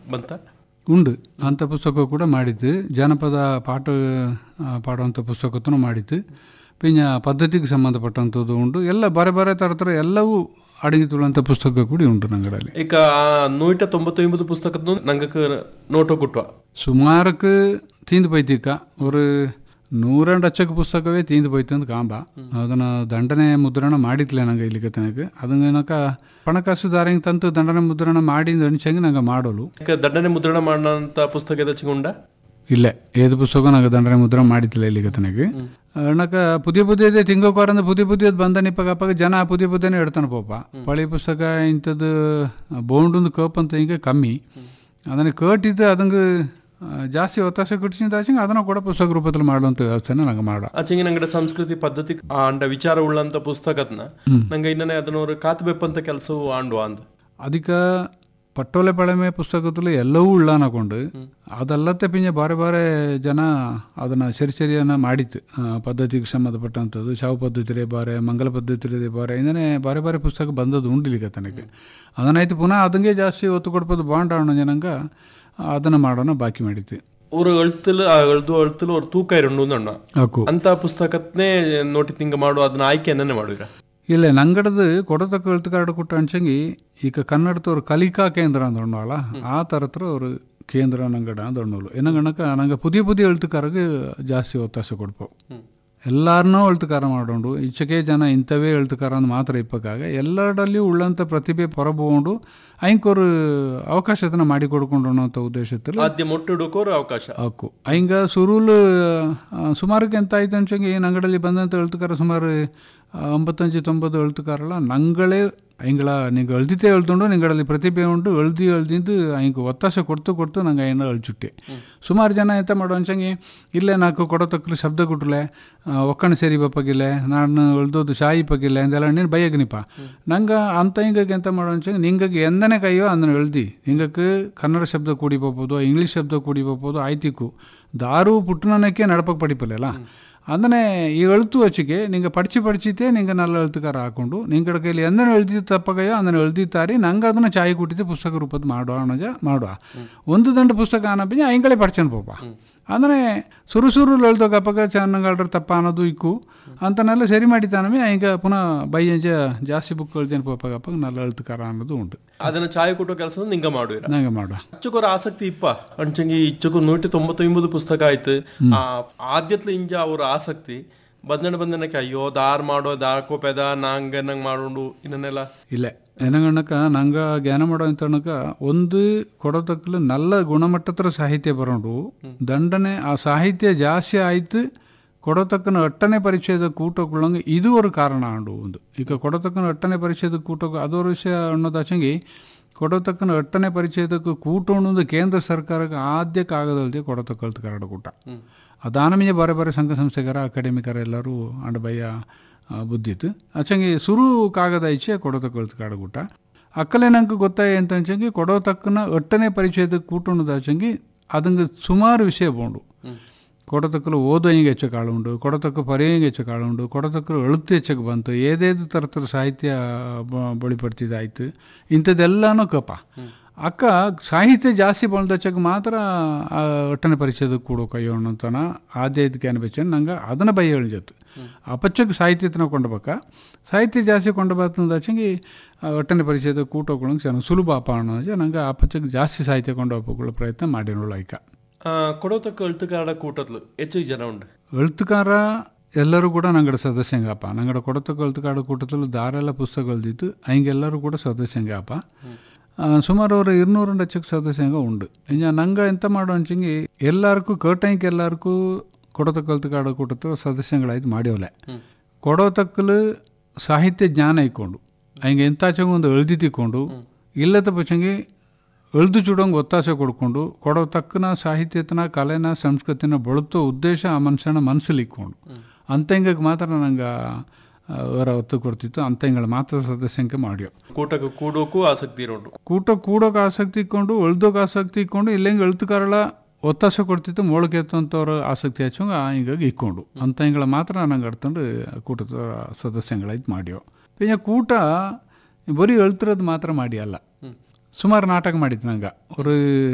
ಬಂತ ಉಂಡು ಅಂಥ ಪುಸ್ತಕ ಕೂಡ ಮಾಡಿದ್ದು ಜಾನಪದ ಪಾಠ ಆ, ಪಾಡುವಂಥ ಪುಸ್ತಕತ್ತೂ ಮಾಡಿದ್ದು ಪಿಂಜ ಪದ್ಧತಿಗೆ ಸಂಬಂಧಪಟ್ಟಂಥದ್ದು ಉಂಡು ಎಲ್ಲ ಬಾರೆ ಬಾರೆ ಥರ ಥರ ಎಲ್ಲವೂ ಅಡಗಿ ತುಳುವಂಥ ಪುಸ್ತಕ ಕೂಡ ಉಂಟು ನಂಗಡಲ್ಲಿ ಈಗ ಆ ನೂಟ ತೊಂಬತ್ತೊಂಬತ್ತು ಪುಸ್ತಕದ ನಂಗಕ್ಕೆ ನೋಟೋ ಕುಟ್ವ ಸುಮಾರಕ್ಕೆ ತೀಂದು ಪೈತಿಕ್ಕ ஒரு ನೂರೆಂಟು ಅಚ್ಚಕ್ಕೆ ಪುಸ್ತಕವೇ ತೀಂದು ಪೋಯ್ತು ಅಂತ ಕಾಂಬ ಅದನ್ನು ದಂಡನೆ ಮುದ್ರಣ ಮಾಡಿತ್ಲೆ ನಂಗೆ ಇಲ್ಲಿಗೆ ತನಕ ಅದನ್ನ ಏನಕ್ಕ ಪಣಕಾಸು ದಾರಂಗೆ ತಂತು ದಂಡನೆ ಮುದ್ರಣ ಮಾಡಿಂದ ಅನಿಸಂಗೆ ನಂಗೆ ಮಾಡೋಲು ಈಗ ದಂಡನೆ ಮುದ್ರಣ ಮಾಡಂತ ಪುಸ್ತಕ ಎದಚ್ಚಿಕೊಂಡ ಇಲ್ಲ ഏത് പുസ്തകവും നമുക്ക് ദണ്ഡന മുദ്ര മാടിത്തില്ല ഇಲ್ಲಿಗತನಗೆ ಅಣ್ಣಕ ಪುದಿಯ ಪುದಿಯದೇ ತಿಂಗೋಕಾರಂದ ಪುದಿಯ ಪುದಿಯದ್ ಬಂದನ ಇಪ್ಪಾಗ ಅಪ್ಪಾಗ ಜನ ಪುದಿಯ ಪುದಿಯನೇ ಎಡ್ತಾನೆ ಪಾಪ ಪಳಿ ಪುಸ್ತಕ ಇಂಥದ್ದು ಬೋಂಡೊಂದು ಕಪ್ ಅಂತ ಹಿಂಗೆ ಕಮ್ಮಿ ಅದನ್ನು ಕೇಟಿದ್ದು ಅದಂಗೆ ಜಾಸ್ತಿ ಒತ್ತಾಸ ಕೊಟ್ಟಿಸಿದ ಆಚೆಗೆ ಅದನ್ನು ಕೂಡ ಪುಸ್ತಕ ರೂಪದಲ್ಲಿ ಮಾಡುವಂಥ ವ್ಯವಸ್ಥೆನ ನಂಗೆ ಮಾಡ ಆಚೆಗೆ ನಂಗಡೆ ಸಂಸ್ಕೃತಿ ಪದ್ಧತಿ ಆಂಡ ವಿಚಾರ ಉಳ್ಳಂತ ಪುಸ್ತಕದ್ನ ನಂಗೆ ಇನ್ನನೇ ಅದನ್ನವ್ರು ಕಾತ್ಬೇಪಂತ ಕೆಲಸವು ಆಂಡು ಅಂದ ಅದಕ್ಕೆ ಪಟ್ಟೋಲೆ ಪಳಮೆ ಪುಸ್ತಕದಲ್ಲಿ ಎಲ್ಲವೂ ಉಳ್ಳಾನಕೊಂಡು ಅದಲ್ಲತ್ತೆ ಪಿಂಜ ಬಾರೆ ಬಾರೆ ಜನ ಅದನ್ನು ಸರಿ ಸರಿಯನ್ನ ಮಾಡಿತ್ತು ಆ, ಪದ್ಧತಿಗೆ ಸಂಬಂಧಪಟ್ಟಂಥದ್ದು ಶಾವು ಪದ್ಧತಿರೇ ಬಾರೆ ಮಂಗಲ ಪದ್ಧತಿರೇ ಬಾರೆ ಇಂದನೇ ಬಾರೆ ಬಾರೆ ಪುಸ್ತಕ ಬಂದದ್ದು ಉಂಡಿಲಿಕ್ಕೆ ತನಗೆ ಅದನ್ನಾಯ್ತು ಪುನಃ ಅದಂಗೆ ಜಾಸ್ತಿ ಒತ್ತು ಕೊಡ್ಬೋದು ಬಾಂಡ್ ಆವಣ ಜನಾಂಗ ಅದನ್ನು ಮಾಡೋಣ ಬಾಕಿ ಮಾಡಿತ್ತು ஒரு எழுத்துல எழுದು எழுத்துல ஒரு ತೂಕ ಇರಂಡು ಅಣ್ಣ ಹಾಕು ಅಂತ ಪುಸ್ತಕತ್ನೇ ನೋಟಿ ತಿಂಗ ಮಾಡು ಅದನ್ನ ಆಯ್ಕೆ ಎನ್ನೇ ಮಾಡುವಿರ ಇಲ್ಲ ನಂಗಡದು ಕೊಡತಕ್ಕ ಎಳ್ತುಕಾರಡು ಕುಟ್ಟ ಅನ್ಸಂಗಿ ಈಗ ಕನ್ನಡದ ஒரு ಕಲಿಕಾ ಕೇಂದ್ರ ಅಂದೊಣ್ಣಾಳ ಆ ಥರತ್ರ ஒரு ಕೇಂದ್ರ ನಂಗಡ ಅಂದೊಣ್ಣಲು ಏನಂಗಣಕ ನಂಗೆ ಪುದಿಯ ಪುದಿಯ ಎಳ್ತುಕಾರಗೆ ಜಾಸ್ತಿ ಒತ್ತಾಸ ಕೊಡ್ಪವು ಎಲ್ಲಾರನ್ನೂ ಎಳ್ತುಕಾರ ಮಾಡೋಂಡು ಈಚೆಗೆ ಜನ ಇಂಥವೇ ಎಳ್ತುಕಾರ ಅಂತ ಮಾತ್ರ ಇಪ್ಪಕ್ಕಾಗ ಎಲ್ಲರಲ್ಲಿಯೂ ಉಳ್ಳಂಥ ಪ್ರತಿಭೆ ಹೊರಬೋಂಡು ಅಯ್ಯಂಕೊರು ಅವಕಾಶತನ ಮಾಡಿ ಕೊಡ್ಕೊಂಡು ಅನ್ನೋಂಥ ಉದ್ದೇಶದಲ್ಲಿ ಆದ್ಯ ಮೊಟ್ಟಿಡೋಕೋರು ಅವಕಾಶ ಹಾಕು ಹಿಂಗ ಸುರುಲು ಸುಮಾರಕ್ಕೆ ಎಂತ ಆಯ್ತು ಅನ್ಸಂಗೆ ಏನು ಅಂಗಡಲ್ಲಿ ಬಂದಂಥ ಎಳ್ತುಕಾರ ಸುಮಾರು ಆ, ಒಂಬತ್ತಂಜು ತೊಂಬತ್ತು ಎಳ್ತುಕಾರಲ್ಲ ನಂಗಳೇ ಹಿಂಗಳ ನಿಂಗೆ ಎಳ್ದಿತ್ತೆ ಎಳ್ದುಂಡು ನಿಂಗಳಲ್ಲಿ ಪ್ರತಿಭೆ ಉಂಟು ಎಳ್ದಿ ಎಳ್ದಿದ್ದು ಹಿಂಗೆ ಒತ್ತಾಸ ಕೊಡ್ತು ಕೊಡ್ತು ನಂಗೆ ಏನೋ ಅಳ್ಚುಟ್ಟೆ ಸುಮಾರು ಜನ ಎಂತ ಮಾಡೋ ಅನ್ಸಂಗೆ ಇಲ್ಲೇ ನಾಲ್ಕು ಕೊಡೋ ತಕ್ಕಲು ಶಬ್ದ ಕೊಟ್ಲೆ ಒಕ್ಕಣ ಸೇರಿ ಬಪ್ಪಗಿಲ್ಲೆ ನಾನು ಎಳ್ದೋದು ಶಾಯಿ ಪಗಿಲ್ಲೆ ಅಂದೆಲ್ಲ ನೀನು ಬೈಯಗನಿಪ ನಂಗೆ ಅಂತ ಹಿಂಗಾಗಿ ಎಂತ ಮಾಡೋ ಅನ್ಸಂಗೆ ನಿಂಗಾಗಿ ಎಂದನೇ ಕೈಯೋ ಅದನ್ನು ಎಳ್ದಿ ಹಿಂಗಕ್ಕೆ ಕನ್ನಡ ಶಬ್ದ ಕೂಡಿ போப்போதோ ಇಂಗ್ಲೀಷ್ ಶಬ್ದ ಕೂಡಿ போப்போதோ ಆಯ್ತಿಕ್ಕು ದಾರು ಪುಟ್ಟನಕ್ಕೆ ನಡಪಕ್ಕೆ ಪಡಿಪಲ್ಲ ಅದನ್ನೇ ಈ ಎಳ್ತು ಹಚ್ಚಿಗೆ ನಿಂಗೆ ಪಡಿಸಿ ಪಡಿಸಿತೆ ನಿಂಗೆ ನಲ್ಲ ಎಳ್ತುಕಾರ ಹಾಕೊಂಡು ನಿಂಗಡ ಕೈಲಿ ಎಂದನ ಎಳ್ದಿ ತಪ್ಪಗಯ್ಯೋ ಅದನ್ನು ಎಳ್ದಿತ್ತಾರಿ ನಂಗೆ ಅದನ್ನು ಚಾಯ್ ಕೊಟ್ಟಿದ್ದೆ ಪುಸ್ತಕ ರೂಪದ ಮಾಡುವ ಅಣ್ಣಜ ಮಾಡುವ ಒಂದು ದಂಡ ಪುಸ್ತಕ ಅನ್ನಪಿಂಜ ಐಂಗಳೇ ಪಡ್ಚನ್ ಪೋಪ ಅಂದರೆ ಸುರು ಸುರು ಎಳ್ದೋ ಗಪ್ಪಗ ಚೆನ್ನಾಗಳ್ರ ತಪ್ಪ ಅನ್ನೋದು ಇಕ್ಕು ಅಂತನೆಲ್ಲ ಸರಿ ಮಾಡಿತಾನಮಿ ಹಿಂಗೆ ಪುನಃ ಬೈಯಂಜ ಜಾಸ್ತಿ ಬುಕ್ ಎಳ್ತೇನೆ ಪೋಪ ಗಪ್ಪಗ ನಲ್ಲ ಎಳ್ತುಕಾರ ಅನ್ನೋದು ಉಂಟು ಅದನ್ನ ಚಾಯ್ ಕೊಟ್ಟೋ ಕೆಲಸ ನಿಂಗ ಮಾಡುವಿರ ನಂಗೆ ಮಾಡುವ ಇಚ್ಚಕ್ಕೊರ ಆಸಕ್ತಿ ಇಪ್ಪ ಅಂಚಂಗಿ ಇಚ್ಚಕ್ಕು ನೂಟಿ ತೊಂಬತ್ತೊಂಬತ್ತು ಪುಸ್ತಕ ಆಯ್ತು ಆ ಆದ್ಯತ್ಲ ಇಂಜ ಅವ್ರ ಆಸಕ್ತಿ ಬಂದಣ ಬಂದನಕ್ಕೆ ಅಯ್ಯೋ ದಾರ್ ಮಾಡೋ ದಾಕೋ ಪೆದ ನಂಗೆ ನಂಗೆ ಮಾಡೋಂಡು ಇನ್ನನ್ನೆಲ್ಲ ಇಲ್ಲ ಏನಗಣಕ ನಂಗೆ ಜ್ಞಾನ ಮಾಡೋ ಅಂತನಕ ಒಂದು ಕೊಡೋದಕ್ಕಲು ನಲ್ಲ ಗುಣಮಟ್ಟದ ಸಾಹಿತ್ಯ ಬರೋಂಡು ದಂಡನೆ ಆ ಸಾಹಿತ್ಯ ಜಾಸ್ತಿ ಆಯ್ತು ಕೊಡತಕ್ಕನ ಅಟ್ಟನೆ ಪರಿಚಯದ ಕೂಟಗಳಂಗೆ ಇದು ಒಂದು ಕಾರಣ ಅಂಡು ಒಂದು ಈಗ ಕೊಡತಕ್ಕನ ಅಟ್ಟನೆ ಪರಿಚಯದ ಕೂಟ ಅದೋ ವಿಷಯ ಅನ್ನೋದಾಚಂಗಿ ಕೊಡತಕ್ಕನ ಅಟ್ಟನೆ ಪರಿಚಯದಕ್ಕೆ ಕೂಟ ಅನ್ನೋದು ಕೇಂದ್ರ ಸರ್ಕಾರಕ್ಕೆ ಆದ್ಯಕ್ಕೆ ಆಗದಲ್ದೆ ಕೊಡತಕ್ಕಲ್ತ ಕರಡು ಕೂಟ ಅದಾನಮೀಯ ಬಾರೆ ಬಾರೆ ಸಂಘ ಸಂಸ್ಥೆಗರ ಅಕಾಡೆಮಿಕರ ಎಲ್ಲರೂ ಅಂಡ ಬಯ್ಯ ಆ, ಬುದ್ಧಿತ್ತು ಅಚ್ಚಂಗಿ ಸುರು ಕಾಗದ ಇಚ್ಛೆ ಕೊಡತಕ್ಕಲ್ತ ಕಾಡುಗೂಟ ಅಕ್ಕಲೆ ನಂಗೆ ಗೊತ್ತಾಯ ಅಂತ ಅಂಚಂಗಿ ಕೊಡೋತಕ್ಕನ ಒಟ್ಟನೆ ಪರಿಚಯದ ಕೂಟುಣದ ಅಚ್ಚಂಗಿ ಅದಂಗೆ ಸುಮಾರು ವಿಷಯ ಬೋಂಡು ಕೊಡತಕ್ಕಲು ಓದೋ ಹಿಂಗೆ ಹೆಚ್ಚು ಕಾಳುಂಡು ಕೊಡತಕ್ಕ ಪರಿ ಹಿಂಗೆ ಹೆಚ್ಚು ಕಾಳುಂಡು ಕೊಡತಕ್ಕಲು ಅಳುತ್ತು ಹೆಚ್ಚಕ್ಕೆ ಬಂತು ಏದೇದು ಥರ ಥರ ಸಾಹಿತ್ಯ ಬ- ಬಳಿಪಡ್ತಿದ್ದಾಯ್ತು ಇಂಥದ್ದೆಲ್ಲನೂ ಕಪ ಅಕ್ಕ ಸಾಹಿತ್ಯ ಜಾಸ್ತಿ ಬಳದಚ್ಚಕ್ಕೆ ಮಾತ್ರ ಆ ಒಟ್ಟನೆ ಪರಿಚಯದ ಕೂಡೋ ಕೈಯೋಣ ಅಂತನ ಆದ್ಯ ಇದಕ್ಕೆ ಅನ್ಬೇಚನ್ ನಂಗೆ ಅದನ್ನ ಬೈ ಹೇಳಿಜತ್ತು ಅಪಚ್ಚಕ್ಕೆ ಸಾಹಿತ್ಯತನ ಕೊಂಡ್ಬೇಕ ಸಾಹಿತ್ಯ ಜಾಸ್ತಿ ಕೊಂಡಬಾತಂದಚ್ಚಂಗಿ ಒಟ್ಟನೆ ಪರಿಚಯದ ಕೂಟೋಗಳಂಗೆ ಚೆನ್ನಾಗಿ ಸುಲಭ ಅಪ ಅನ್ನೋದು ನಂಗೆ ಅಪಚ್ಚಕ್ಕೆ ಜಾಸ್ತಿ ಸಾಹಿತ್ಯ ಕೊಂಡೋಗ್ಕೊಳ್ಳೋ ಪ್ರಯತ್ನ ಮಾಡಿರೋಳು ಐಕ ಆ, ಕೊಡೋತಕ್ಕ ಅಳ್ತುಕಾಡ ಕೂಟತ್ಲು ಹೆಚ್ಚಿಗೆ ಜನ ಉಂಡು ಎಳ್ತುಕಾರ ಎಲ್ಲರೂ ಕೂಡ ನಂಗಡ ಸದಸ್ಯಂಗಪ್ಪ ನಂಗಡ ಕೊಡತಕ್ಕ ಎಳ್ತುಕಾಡ ಕೂಟದಲ್ಲಿ ದಾರೆಲ್ಲ ಪುಸ್ತಕಗಳ್ದಿತ್ತು ಹಂಗೆಲ್ಲರೂ ಕೂಡ ಸದಸ್ಯಂಗಪ್ಪ ಆ, ಸುಮಾರು ಅವರು ഇരുന്നൂറ് ಲಕ್ಷಕ್ಕೆ ಸದಸ್ಯಂಗ ಉಂಡು ಇನ್ನು ನಂಗೆ ಎಂತ ಮಾಡೋ ಅಂಚಂಗಿ ಎಲ್ಲಾರ್ಗೂ ಕರ್ಟಂಕ್ ಎಲ್ಲಾರ್ಗೂ ಕೊಡತಕ್ಕ ಎಳ್ತುಕಾಡ ಕೂಟದ ಸದಸ್ಯಗಳಾಯ್ತು ಮಾಡ್ಯವಲೆ ಕೊಡೋತಕ್ಕಲು ಸಾಹಿತ್ಯ ಜ್ಞಾನ ಇಕ್ಕೊಂಡು ಹಂಗೆ ಎಂತಾಚಂಗ ಒಂದು ಎಳ್ದಿ ತಿಕ್ಕೊಂಡು ಇಲ್ಲದ ಪಚ್ಚಂಗಿ ಎಳ್ದು ಚೂಡಂಗೆ ಒತ್ತಾಸೆ ಕೊಡ್ಕೊಂಡು ಕೊಡೋ ತಕ್ಕನ ಸಾಹಿತ್ಯತನ ಕಲೆನ ಸಂಸ್ಕೃತಿನ ಬಳತೋ ಉದ್ದೇಶ ಆ ಮನುಷ್ಯನ ಮನಸ್ಸಲ್ಲಿ ಇಕ್ಕೊಂಡು ಅಂತಂಗಕ್ಕೆ ಮಾತ್ರ ನಂಗೆ ಅವರ ಒತ್ತು ಕೊಡ್ತಿತ್ತು ಅಂತಂಗಳ ಮಾತ್ರ ಸದಸ್ಯಂಕೆ ಮಾಡ್ಯೋ ಕೂಟಕ್ಕೆ ಕೂಡೋಕು ಆಸಕ್ತಿ ಇರೋಂಡು ಕೂಟ ಕೂಡೋಕೆ ಆಸಕ್ತಿ ಇಕ್ಕೊಂಡು ಎಳ್ದೋಕೆ ಆಸಕ್ತಿ ಇಕ್ಕೊಂಡು ಇಲ್ಲಂಗೆ ಎಳ್ತುಕಾರಳ ಒತ್ತಾಸೆ ಕೊಡ್ತಿತ್ತು ಮೊಳಕೆ ಎತ್ತಂಥವ್ರ ಆಸಕ್ತಿ ಹಚ್ಚಂಗ ಹಿಂಗಾಗಿ ಇಕ್ಕೊಂಡು ಅಂತಂಗಳ ಮಾತ್ರ ನಂಗೆ ಅಡ್ತಂಡು ಕೂಟದ ಸದಸ್ಯಗಳಾಯ್ತು ಮಾಡ್ಯೋ പിന്നെ ಕೂಟ ಬರೀ ಎಳ್ತಿರೋದು ಮಾತ್ರ ಮಾಡಿ ಅಲ್ಲ ಸುಮಾರು ನಾಟಕ ಮಾಡಿತ್ತು ನಂಗೆ ಅವರು